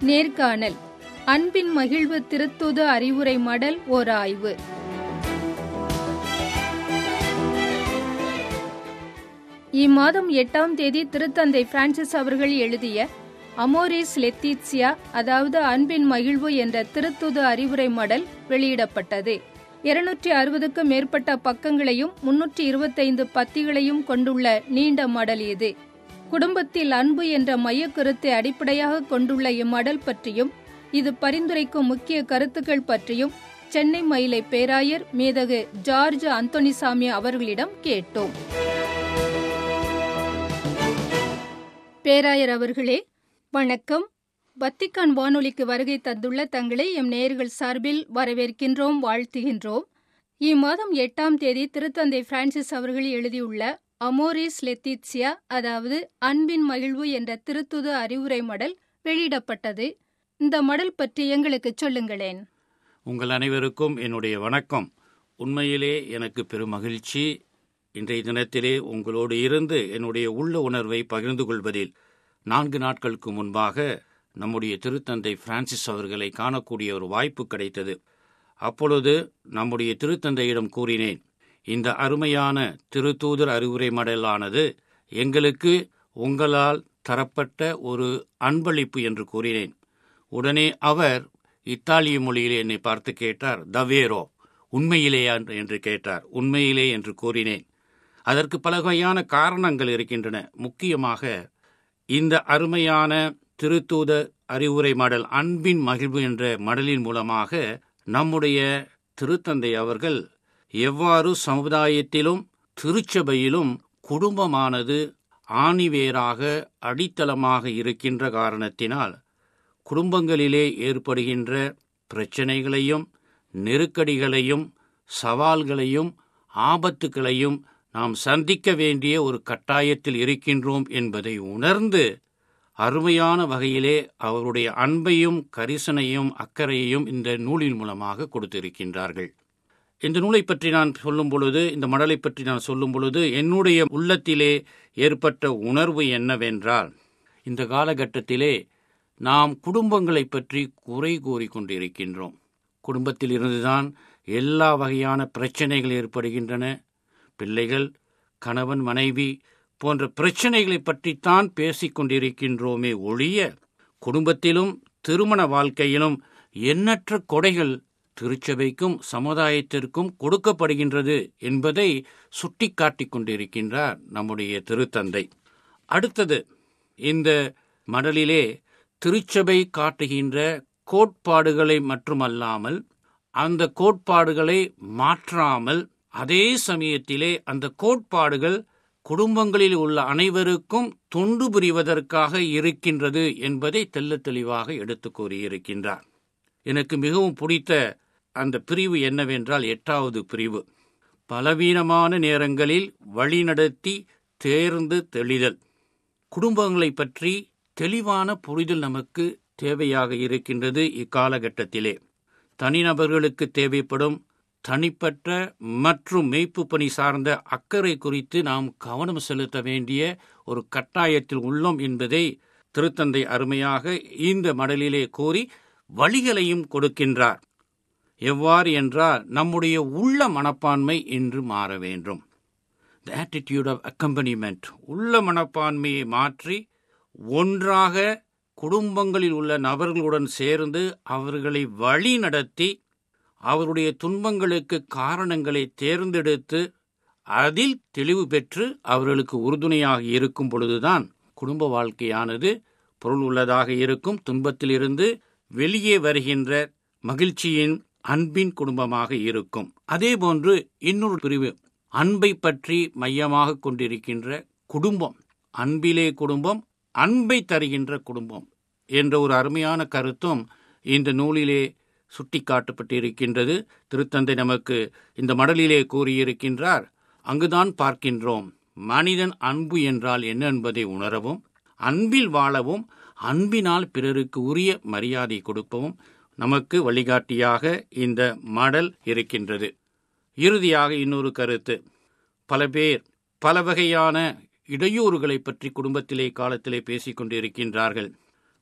நேர்காணல் அன்பின் மகிழ்வு திருத்துது அறிவுரை மடல் ஓர் ஆய்வு இம்மாதம் எட்டாம் தேதி திருத்தந்தை பிரான்சிஸ் அவர்கள் எழுதிய அமோரிஸ் லெத்திட்சியா அதாவது அன்பின் மகிழ்வு என்ற திருத்துது அறிவுரை மடல் வெளியிடப்பட்டது இருநூற்றி அறுபதுக்கும் மேற்பட்ட பக்கங்களையும் முன்னூற்றி இருபத்தைந்து பத்திகளையும் கொண்டுள்ள நீண்ட மடல் இது குடும்பத்தில் அன்பு என்ற மையக்கருத்தை அடிப்படையாக கொண்டுள்ள இம்மடல் பற்றியும் இது பரிந்துரைக்கும் முக்கிய கருத்துக்கள் பற்றியும் சென்னை மயிலை பேராயர் மேதகு ஜார்ஜ் அந்தோனிசாமி அவர்களிடம் கேட்டோம் பேராயர் அவர்களே வணக்கம் வத்திக்கான் வானொலிக்கு வருகை தந்துள்ள தங்களை எம் நேயர்கள் சார்பில் வரவேற்கின்றோம் வாழ்த்துகின்றோம் இம்மாதம் எட்டாம் தேதி திருத்தந்தை பிரான்சிஸ் அவர்கள் எழுதியுள்ள அமோரிஸ் லெத்திட்சியா அதாவது அன்பின் மகிழ்வு என்ற திருத்துது அறிவுரை மடல் வெளியிடப்பட்டது இந்த மடல் பற்றி எங்களுக்கு சொல்லுங்களேன் உங்கள் அனைவருக்கும் என்னுடைய வணக்கம் உண்மையிலே எனக்கு பெரும் மகிழ்ச்சி இன்றைய தினத்திலே உங்களோடு இருந்து என்னுடைய உள்ள உணர்வை பகிர்ந்து கொள்வதில் நான்கு நாட்களுக்கு முன்பாக நம்முடைய திருத்தந்தை பிரான்சிஸ் அவர்களை காணக்கூடிய ஒரு வாய்ப்பு கிடைத்தது அப்பொழுது நம்முடைய திருத்தந்தையிடம் கூறினேன் இந்த அருமையான திருத்தூதர் அறிவுரை மடலானது எங்களுக்கு உங்களால் தரப்பட்ட ஒரு அன்பளிப்பு என்று கூறினேன் உடனே அவர் இத்தாலிய மொழியிலே என்னை பார்த்து கேட்டார் தவேரோ உண்மையிலேயா என்று கேட்டார் உண்மையிலே என்று கூறினேன் அதற்கு பல வகையான காரணங்கள் இருக்கின்றன முக்கியமாக இந்த அருமையான திருத்தூத அறிவுரை மடல் அன்பின் மகிழ்வு என்ற மடலின் மூலமாக நம்முடைய திருத்தந்தை அவர்கள் எவ்வாறு சமுதாயத்திலும் திருச்சபையிலும் குடும்பமானது ஆணிவேராக அடித்தளமாக இருக்கின்ற காரணத்தினால் குடும்பங்களிலே ஏற்படுகின்ற பிரச்சனைகளையும் நெருக்கடிகளையும் சவால்களையும் ஆபத்துகளையும் நாம் சந்திக்க வேண்டிய ஒரு கட்டாயத்தில் இருக்கின்றோம் என்பதை உணர்ந்து அருமையான வகையிலே அவருடைய அன்பையும் கரிசனையும் அக்கறையையும் இந்த நூலின் மூலமாக கொடுத்திருக்கின்றார்கள் இந்த நூலை பற்றி நான் சொல்லும் பொழுது இந்த மடலை பற்றி நான் சொல்லும் பொழுது என்னுடைய உள்ளத்திலே ஏற்பட்ட உணர்வு என்னவென்றால் இந்த காலகட்டத்திலே நாம் குடும்பங்களை பற்றி குறை கூறிக்கொண்டிருக்கின்றோம் குடும்பத்தில் இருந்துதான் எல்லா வகையான பிரச்சனைகள் ஏற்படுகின்றன பிள்ளைகள் கணவன் மனைவி போன்ற பிரச்சனைகளை பற்றித்தான் பேசிக் கொண்டிருக்கின்றோமே ஒழிய குடும்பத்திலும் திருமண வாழ்க்கையிலும் எண்ணற்ற கொடைகள் திருச்சபைக்கும் சமுதாயத்திற்கும் கொடுக்கப்படுகின்றது என்பதை சுட்டிக்காட்டிக் கொண்டிருக்கின்றார் நம்முடைய திருத்தந்தை அடுத்தது இந்த மடலிலே திருச்சபை காட்டுகின்ற கோட்பாடுகளை மட்டுமல்லாமல் அந்த கோட்பாடுகளை மாற்றாமல் அதே சமயத்திலே அந்த கோட்பாடுகள் குடும்பங்களில் உள்ள அனைவருக்கும் தொண்டு புரிவதற்காக இருக்கின்றது என்பதை தெல்ல தெளிவாக எடுத்து கூறியிருக்கின்றார் எனக்கு மிகவும் பிடித்த அந்த பிரிவு என்னவென்றால் எட்டாவது பிரிவு பலவீனமான நேரங்களில் வழிநடத்தி தேர்ந்து தெளிதல் குடும்பங்களை பற்றி தெளிவான புரிதல் நமக்கு தேவையாக இருக்கின்றது இக்காலகட்டத்திலே தனிநபர்களுக்கு தேவைப்படும் தனிப்பட்ட மற்றும் மெய்ப்பு பணி சார்ந்த அக்கறை குறித்து நாம் கவனம் செலுத்த வேண்டிய ஒரு கட்டாயத்தில் உள்ளோம் என்பதை திருத்தந்தை அருமையாக இந்த மடலிலே கூறி வழிகளையும் கொடுக்கின்றார் எவ்வாறு என்றால் நம்முடைய உள்ள மனப்பான்மை இன்று மாற வேண்டும் த ஆட்டிடியூட் ஆஃப் அக்கம்பனிமெண்ட் உள்ள மனப்பான்மையை மாற்றி ஒன்றாக குடும்பங்களில் உள்ள நபர்களுடன் சேர்ந்து அவர்களை வழி நடத்தி அவருடைய துன்பங்களுக்கு காரணங்களை தேர்ந்தெடுத்து அதில் தெளிவு பெற்று அவர்களுக்கு உறுதுணையாக இருக்கும் பொழுதுதான் குடும்ப வாழ்க்கையானது பொருள் உள்ளதாக இருக்கும் துன்பத்திலிருந்து வெளியே வருகின்ற மகிழ்ச்சியின் அன்பின் குடும்பமாக இருக்கும் அதேபோன்று இன்னொரு பிரிவு அன்பை பற்றி மையமாக கொண்டிருக்கின்ற குடும்பம் அன்பிலே குடும்பம் அன்பை தருகின்ற குடும்பம் என்ற ஒரு அருமையான கருத்தும் இந்த நூலிலே சுட்டிக்காட்டப்பட்டிருக்கின்றது திருத்தந்தை நமக்கு இந்த மடலிலே கூறியிருக்கின்றார் அங்குதான் பார்க்கின்றோம் மனிதன் அன்பு என்றால் என்ன என்பதை உணரவும் அன்பில் வாழவும் அன்பினால் பிறருக்கு உரிய மரியாதை கொடுக்கவும் நமக்கு வழிகாட்டியாக இந்த மடல் இருக்கின்றது இறுதியாக இன்னொரு கருத்து பல பேர் பல வகையான இடையூறுகளை பற்றி குடும்பத்திலே காலத்திலே பேசிக் கொண்டிருக்கின்றார்கள்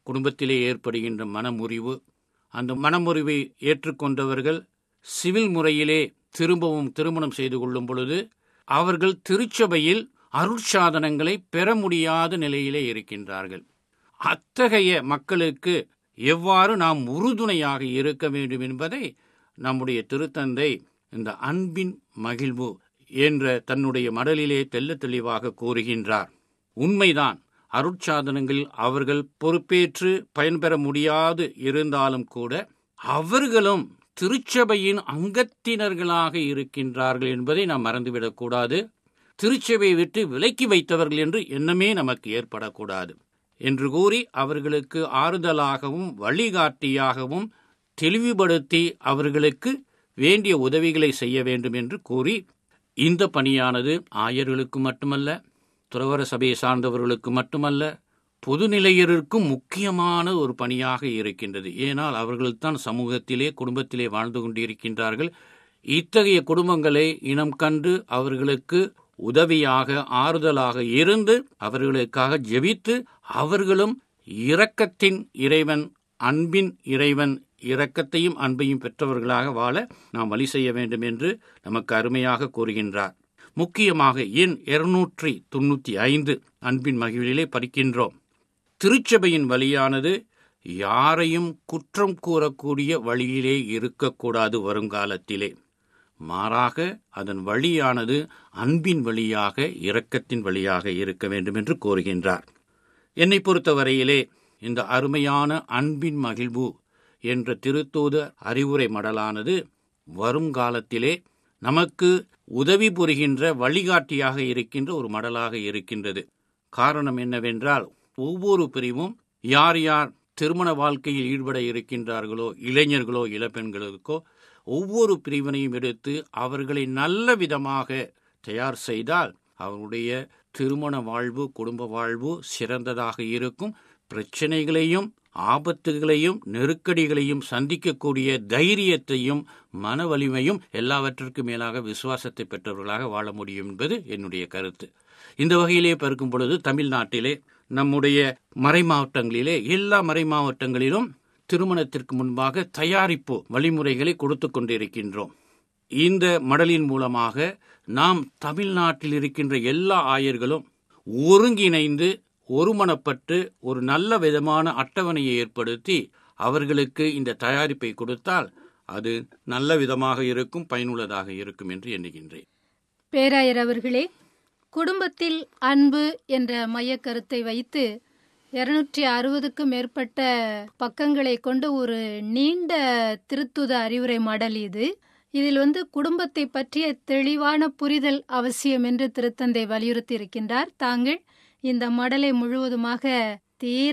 குடும்பத்திலே ஏற்படுகின்ற மனமுறிவு அந்த மனமுறிவை ஏற்றுக்கொண்டவர்கள் சிவில் முறையிலே திரும்பவும் திருமணம் செய்து கொள்ளும் பொழுது அவர்கள் திருச்சபையில் அருட்சாதனங்களை பெற முடியாத நிலையிலே இருக்கின்றார்கள் அத்தகைய மக்களுக்கு எவ்வாறு நாம் உறுதுணையாக இருக்க வேண்டும் என்பதை நம்முடைய திருத்தந்தை இந்த அன்பின் மகிழ்வு என்ற தன்னுடைய மடலிலே தெல்ல தெளிவாக கூறுகின்றார் உண்மைதான் அருட்சாதனங்களில் அவர்கள் பொறுப்பேற்று பயன்பெற முடியாது இருந்தாலும் கூட அவர்களும் திருச்சபையின் அங்கத்தினர்களாக இருக்கின்றார்கள் என்பதை நாம் மறந்துவிடக்கூடாது திருச்சபையை விட்டு விலக்கி வைத்தவர்கள் என்று எண்ணமே நமக்கு ஏற்படக்கூடாது என்று கூறி அவர்களுக்கு ஆறுதலாகவும் வழிகாட்டியாகவும் தெளிவுபடுத்தி அவர்களுக்கு வேண்டிய உதவிகளை செய்ய வேண்டும் என்று கூறி இந்த பணியானது ஆயர்களுக்கு மட்டுமல்ல துறவர சபையை சார்ந்தவர்களுக்கு மட்டுமல்ல பொதுநிலையருக்கும் முக்கியமான ஒரு பணியாக இருக்கின்றது ஏனால் அவர்கள்தான் சமூகத்திலே குடும்பத்திலே வாழ்ந்து கொண்டிருக்கின்றார்கள் இத்தகைய குடும்பங்களை இனம் கண்டு அவர்களுக்கு உதவியாக ஆறுதலாக இருந்து அவர்களுக்காக ஜெபித்து அவர்களும் இரக்கத்தின் இறைவன் அன்பின் இறைவன் இரக்கத்தையும் அன்பையும் பெற்றவர்களாக வாழ நாம் வழி செய்ய வேண்டும் என்று நமக்கு அருமையாக கூறுகின்றார் முக்கியமாக எண் இருநூற்றி தொண்ணூற்றி ஐந்து அன்பின் மகிழ்விலே படிக்கின்றோம் திருச்சபையின் வழியானது யாரையும் குற்றம் கூறக்கூடிய வழியிலே இருக்கக்கூடாது வருங்காலத்திலே மாறாக அதன் வழியானது அன்பின் வழியாக இரக்கத்தின் வழியாக இருக்க வேண்டும் என்று கூறுகின்றார் என்னை பொறுத்தவரையிலே இந்த அருமையான அன்பின் மகிழ்வு என்ற திருத்தூத அறிவுரை மடலானது வருங்காலத்திலே நமக்கு உதவி புரிகின்ற வழிகாட்டியாக இருக்கின்ற ஒரு மடலாக இருக்கின்றது காரணம் என்னவென்றால் ஒவ்வொரு பிரிவும் யார் யார் திருமண வாழ்க்கையில் ஈடுபட இருக்கின்றார்களோ இளைஞர்களோ இளப்பெண்களுக்கோ ஒவ்வொரு பிரிவினையும் எடுத்து அவர்களை நல்ல விதமாக தயார் செய்தால் அவருடைய திருமண வாழ்வு குடும்ப வாழ்வு சிறந்ததாக இருக்கும் பிரச்சனைகளையும் ஆபத்துகளையும் நெருக்கடிகளையும் சந்திக்கக்கூடிய தைரியத்தையும் மன வலிமையும் எல்லாவற்றிற்கும் மேலாக விசுவாசத்தை பெற்றவர்களாக வாழ முடியும் என்பது என்னுடைய கருத்து இந்த வகையிலே பார்க்கும் பொழுது தமிழ்நாட்டிலே நம்முடைய மறை மாவட்டங்களிலே எல்லா மறை மாவட்டங்களிலும் திருமணத்திற்கு முன்பாக தயாரிப்பு வழிமுறைகளை கொடுத்து கொண்டிருக்கின்றோம் இந்த மடலின் மூலமாக நாம் தமிழ்நாட்டில் இருக்கின்ற எல்லா ஆயர்களும் ஒருங்கிணைந்து ஒருமனப்பட்டு ஒரு நல்ல விதமான அட்டவணையை ஏற்படுத்தி அவர்களுக்கு இந்த தயாரிப்பை கொடுத்தால் அது நல்ல விதமாக இருக்கும் பயனுள்ளதாக இருக்கும் என்று எண்ணுகின்றேன் பேராயர் அவர்களே குடும்பத்தில் அன்பு என்ற மையக் கருத்தை வைத்து இருநூற்றி அறுபதுக்கும் மேற்பட்ட பக்கங்களை கொண்ட ஒரு நீண்ட திருத்துத அறிவுரை மடல் இது இதில் வந்து குடும்பத்தை பற்றிய தெளிவான புரிதல் அவசியம் என்று திருத்தந்தை வலியுறுத்தி இருக்கின்றார் தாங்கள் இந்த மடலை முழுவதுமாக தீர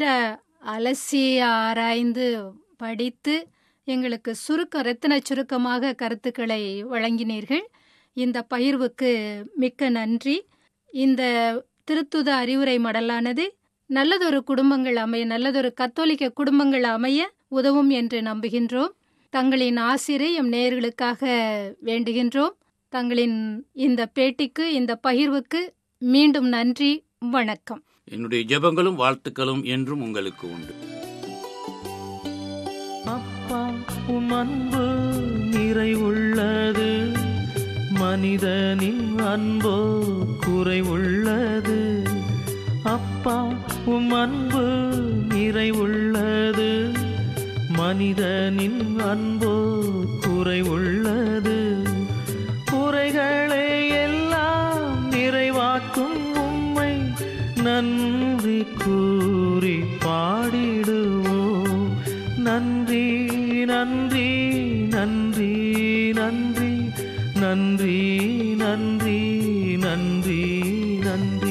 அலசி ஆராய்ந்து படித்து எங்களுக்கு சுருக்க ரத்தின சுருக்கமாக கருத்துக்களை வழங்கினீர்கள் இந்த பகிர்வுக்கு மிக்க நன்றி இந்த திருத்துத அறிவுரை மடலானது நல்லதொரு குடும்பங்கள் அமைய நல்லதொரு கத்தோலிக்க குடும்பங்கள் அமைய உதவும் என்று நம்புகின்றோம் தங்களின் ஆசிரை எம் நேயர்களுக்காக வேண்டுகின்றோம் தங்களின் இந்த பேட்டிக்கு இந்த பகிர்வுக்கு மீண்டும் நன்றி வணக்கம் என்னுடைய ஜெபங்களும் வாழ்த்துக்களும் என்றும் உங்களுக்கு உண்டு அப்பா உம் அன்பு நிறைவுள்ளது மனிதனின் அன்போ குறைவுள்ளது அப்பா உம் அன்பு நிறைவுள்ளது மனிதனின் அன்போ குறைவுள்ளது குறைகளை எல்லாம் நிறைவாக்கும் உம்மை நன்றி கூறி பாடிடுவோம் நன்றி நன்றி நன்றி நன்றி நன்றி நன்றி நன்றி நன்றி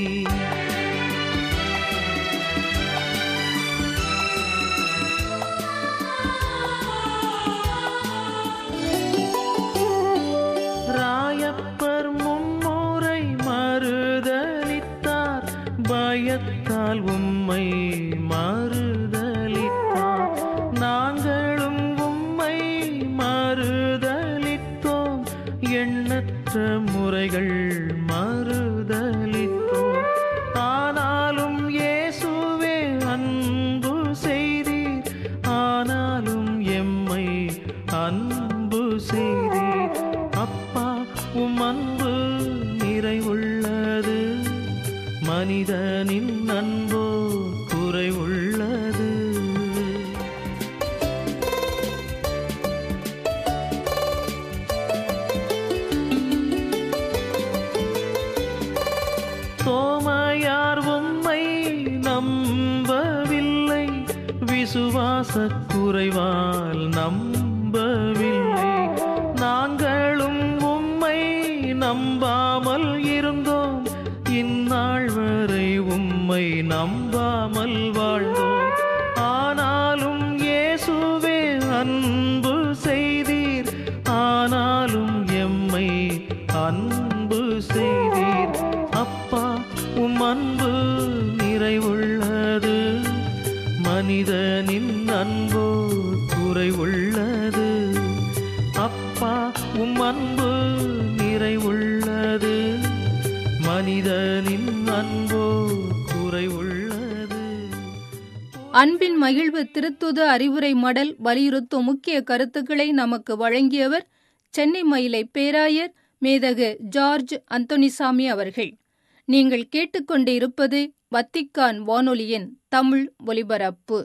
ராயப்பர் மும்முறை மறுதலித்தார் பயத்தால் உம்மை மறுதலித்தார் நாங்களும் உம்மை மறுதலித்தோம் எண்ணற்ற முறைகள் மறுதலித்தோம் ஆனாலும் இயேசுவே அன்பு மனிதனின் அன்போ குறைவுள்ளது தோமையார் உம்மை நம்பவில்லை விசுவாச குறைவால் நம்பவில்லை நாங்களும் உம்மை நம்பாமல் இருந்தோம் இந்நாள் வரை உம்மை நம்பாமல் வாழ்ந்தோம் ஆனாலும் இயேசுவே அன்பு செய்தீர் ஆனாலும் எம்மை அன்பு செய்தீர் அப்பா உம் அன்பு நிறைவுள்ளது மனிதனின் அன்போ குறைவுள்ளது அப்பா உம் அன்பு நிறைவுள்ளது மனிதனின் அன்போ குறைவுள்ளது அன்பின் மகிழ்வு திருத்துத அறிவுரை மடல் வலியுறுத்தும் முக்கிய கருத்துக்களை நமக்கு வழங்கியவர் சென்னை மயிலை பேராயர் மேதகு ஜார்ஜ் அந்தோனிசாமி அவர்கள் நீங்கள் கேட்டுக்கொண்டு இருப்பது வத்திக்கான் வானொலியின் தமிழ் ஒலிபரப்பு